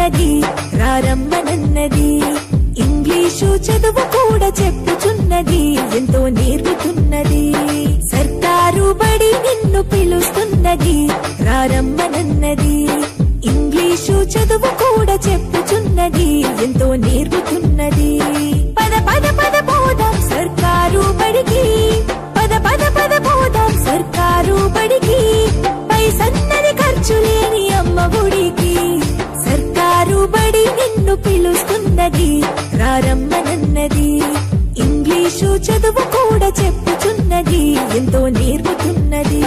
చెప్పుచున్నది రారమ్మనన్నది ఇంగ్లీషు చదువు కూడా చెప్పుచున్నది ఎంతో నేర్పుతున్నది సర్కారు బడి నిన్ను పిలుస్తున్నది రారమ్మనన్నది ఇంగ్లీషు చదువు కూడా చెప్పుచున్నది ఎంతో నేర్పుతున్నది పద పద పద పోదాం సర్కారు బడికి పద పద పద పోదాం సర్కారు బడికి పై సన్నని ఖర్చు లేని అమ్మ గుడికి సర్కారు బడి నిన్ను పిలుస్తున్నది రారమ్మనన్నది ఇంగ్లీషు చదువు కూడా చెప్పుచున్నది ఎంతో నేర్పుతున్నది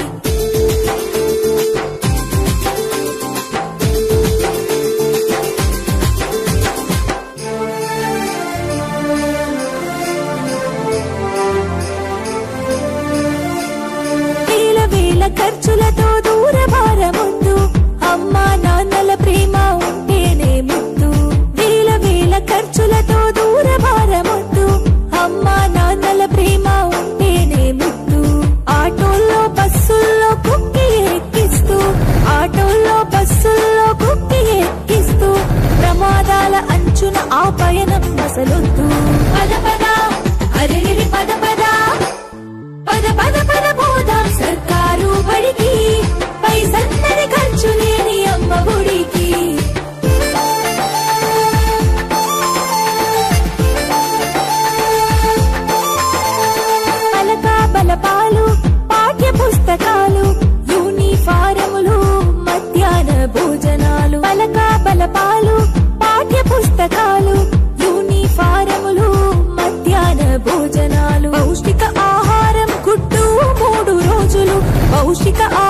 వేల వేల ఖర్చులతో దూర భారముందు అమ్మా నాన్నల ప్రేమ ఉంటేనే ముద్దు వేల వేల ఖర్చులతో దూర భారముందు అమ్మా నాన్నల ప్రేమ ఉంటేనే ముద్దు ఆటోల్లో బస్సుల్లో కుక్కి ఎక్కిస్తూ ఆటోల్లో బస్సుల్లో కుక్కి ఎక్కిస్తూ ప్రమాదాల అంచున ఆ పయనం అసలొద్దు పద పద అరెరి పద పద పద పద పద పోదాం సర్కారు బడికి పై సన్నని ఖర్చు లేని అమ్మ గుడికి పలక బలపాలు పాఠ్య పుస్తకాలు యూనిఫారములు మధ్యాహ్న భోజనాలు పలక బలపాలు పాఠ్య పుస్తకాలు యూనిఫారములు మధ్యాహ్న భోజనాలు పౌష్టిక ఆహారం గుడ్డు మూడు రోజులు పౌష్టిక